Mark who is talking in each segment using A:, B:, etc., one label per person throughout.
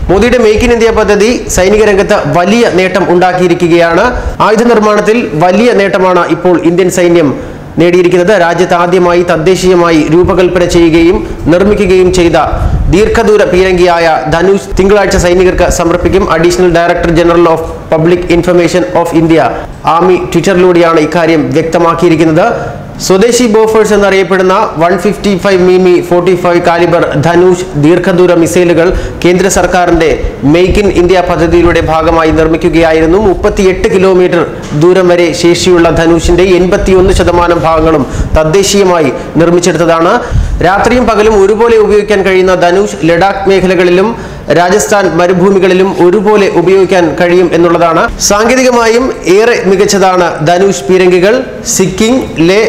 A: മോദിയുടെ make in India പദ്ധതി സൈനിക രംഗത്ത് വലിയ നേട്ടം ഉണ്ടാക്കിയിരിക്കുകയാണ് ആയുധ നിർമ്മാണത്തിൽ വലിയ നേട്ടമാണ് ഇപ്പോൾ ഇന്ത്യൻ സൈന്യം നേടിയിരിക്കുന്നത് രാജ്യത്ത് ആദ്യമായി തദ്ദേശീയമായി രൂപകൽപ്പന ചെയ്യുകയും നിർമ്മിക്കുകയും ചെയ്ത ദീർഘദൂര പീരങ്കിയായ ധനുഷ് തിങ്കളാഴ്ച സൈനികർക്ക് സമർപ്പിക്കും additional director general of public information of India army ട്വിറ്ററിലൂടെയാണ് ഇക്കാര്യം വ്യക്തമാക്കിയിരിക്കുന്നത് സ്വദേശി ബോഫേഴ്സ് എന്നറിയപ്പെടുന്ന വൺ ഫിഫ്റ്റി ഫൈവ് മിമി ഫോർട്ടി ഫൈവ് കാലിബർ ധനുഷ് ദീർഘദൂര മിസൈലുകൾ കേന്ദ്ര സർക്കാരിന്റെ മെയ്ക്ക് ഇൻ ഇന്ത്യ പദ്ധതിയിലൂടെ ഭാഗമായി നിർമ്മിക്കുകയായിരുന്നു മുപ്പത്തിയെട്ട് കിലോമീറ്റർ ദൂരം വരെ ശേഷിയുള്ള ധനുഷിന്റെ എൺപത്തിയൊന്ന് ശതമാനം ഭാഗങ്ങളും തദ്ദേശീയമായി നിർമ്മിച്ചെടുത്തതാണ് രാത്രിയും പകലും ഒരുപോലെ ഉപയോഗിക്കാൻ കഴിയുന്ന ധനുഷ് ലഡാക്ക് മേഖലകളിലും രാജസ്ഥാൻ മരുഭൂമികളിലും ഒരുപോലെ ഉപയോഗിക്കാൻ കഴിയും എന്നുള്ളതാണ് സാങ്കേതികമായും ഏറെ മികച്ചതാണ് ധനുഷ് പീരങ്കികൾ സിക്കിം ലേ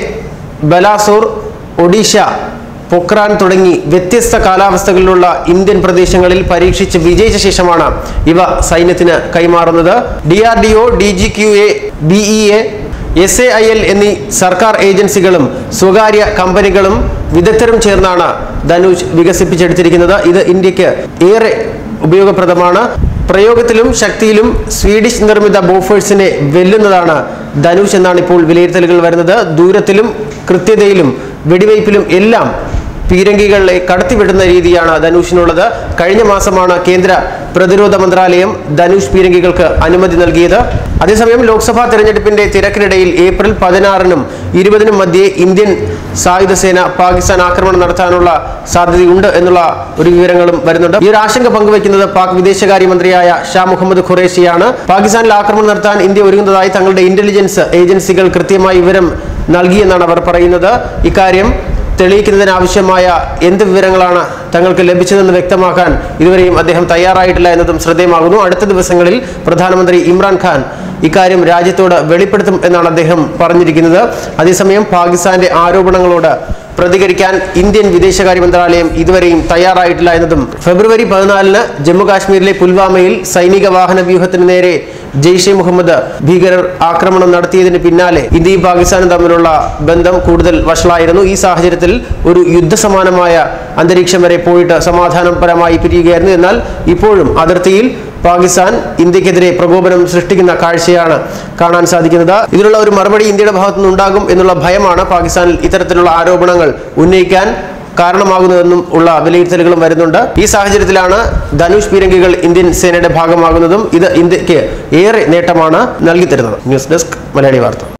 A: ബലാസോർ ഒഡീഷ പൊക്രാൻ തുടങ്ങി വ്യത്യസ്ത കാലാവസ്ഥകളിലുള്ള ഇന്ത്യൻ പ്രദേശങ്ങളിൽ പരീക്ഷിച്ച് വിജയിച്ച ശേഷമാണ് ഇവ സൈന്യത്തിന് കൈമാറുന്നത് D R D O D G Q A B E A S A I L എന്നീ സർക്കാർ ഏജൻസികളും സ്വകാര്യ കമ്പനികളും വിദഗ്ധരും ചേർന്നാണ് ധനുഷ് വികസിപ്പിച്ചെടുത്തിരിക്കുന്നത് ഇത് ഇന്ത്യക്ക് ഏറെ ഉപയോഗപ്രദമാണ് പ്രയോഗത്തിലും ശക്തിയിലും സ്വീഡിഷ് നിർമ്മിത ബോഫേഴ്സിനെ വെല്ലുന്നതാണ് ധനുഷ് എന്നാണ് ഇപ്പോൾ വിലയിരുത്തലുകൾ വരുന്നത് ദൂരത്തിലും കൃത്യതയിലും വെടിവയ്പിലും എല്ലാം പീരങ്കികളെ കടത്തിവിടുന്ന രീതിയാണ് ധനുഷിനുള്ളത് കഴിഞ്ഞ മാസമാണ് കേന്ദ്ര പ്രതിരോധ മന്ത്രാലയം ധനുഷ് പീരങ്കികൾക്ക് അനുമതി നൽകിയത് അതേസമയം ലോക്സഭാ തെരഞ്ഞെടുപ്പിന്റെ തിരക്കിനിടയിൽ ഏപ്രിൽ പതിനാറിനും ഇരുപതിനും മധ്യേ ഇന്ത്യൻ സായുധ സേന പാകിസ്ഥാൻ ആക്രമണം നടത്താനുള്ള സാധ്യതയുണ്ട് എന്നുള്ള ഒരു വിവരങ്ങളും വരുന്നുണ്ട് ഈ ഒരു ആശങ്ക പങ്കുവയ്ക്കുന്നത് പാക് വിദേശകാര്യമന്ത്രിയായ ഷാ മുഹമ്മദ് ഖുറേഷിയാണ് പാകിസ്ഥാനിൽ ആക്രമണം നടത്താൻ ഇന്ത്യ ഒരുങ്ങുന്നതായി തങ്ങളുടെ ഇന്റലിജൻസ് ഏജൻസികൾ കൃത്യമായ വിവരം നൽകിയെന്നാണ് അവർ പറയുന്നത് ഇക്കാര്യം തെളിയിക്കുന്നതിന് ആവശ്യമായ എന്ത് വിവരങ്ങളാണ് തങ്ങൾക്ക് ലഭിച്ചതെന്ന് വ്യക്തമാക്കാൻ ഇതുവരെയും അദ്ദേഹം തയ്യാറായിട്ടില്ല എന്നതും ശ്രദ്ധേയമാകുന്നു അടുത്ത ദിവസങ്ങളിൽ പ്രധാനമന്ത്രി ഇമ്രാൻഖാൻ ഇക്കാര്യം രാജ്യത്തോട് വെളിപ്പെടുത്തും എന്നാണ് അദ്ദേഹം പറഞ്ഞിരിക്കുന്നത് അതേസമയം പാകിസ്ഥാന്റെ ആരോപണങ്ങളോട് പ്രതികരിക്കാൻ ഇന്ത്യൻ വിദേശകാര്യ മന്ത്രാലയം ഇതുവരെയും തയ്യാറായിട്ടില്ല എന്നതും ഫെബ്രുവരി പതിനാലിന് ജമ്മു കാശ്മീരിലെ പുൽവാമയിൽ സൈനിക വാഹന വ്യൂഹത്തിന് നേരെ ജെയ്ഷെ മുഹമ്മദ് ഭീകരർ ആക്രമണം നടത്തിയതിന് പിന്നാലെ ഇന്ത്യയും പാകിസ്ഥാനും തമ്മിലുള്ള ബന്ധം കൂടുതൽ വഷളായിരുന്നു ഈ സാഹചര്യത്തിൽ ഒരു യുദ്ധസമാനമായ അന്തരീക്ഷം വരെ പോയിട്ട് സമാധാനപരമായി പിരിയുകയായിരുന്നു എന്നാൽ ഇപ്പോഴും അതിർത്തിയിൽ പാകിസ്ഥാൻ ഇന്ത്യക്കെതിരെ പ്രകോപനം സൃഷ്ടിക്കുന്ന കാഴ്ചയാണ് കാണാൻ സാധിക്കുന്നത് ഇതിനുള്ള ഒരു മറുപടി ഇന്ത്യയുടെ ഭാഗത്തുനിന്ന് ഉണ്ടാകും എന്നുള്ള ഭയമാണ് പാകിസ്ഥാനിൽ ഇത്തരത്തിലുള്ള ആരോപണങ്ങൾ ഉന്നയിക്കാൻ കാരണമാകുന്നതെന്നും ഉള്ള വിലയിരുത്തലുകളും വരുന്നുണ്ട് ഈ സാഹചര്യത്തിലാണ് ധനുഷ് പീരങ്കികൾ ഇന്ത്യൻ സേനയുടെ ഭാഗമാകുന്നതും ഇത് ഇന്ത്യക്ക് ഏറെ നേട്ടമാണ് നൽകി തരുന്നത് ന്യൂസ് ഡെസ്ക് മലയാളി വാർത്ത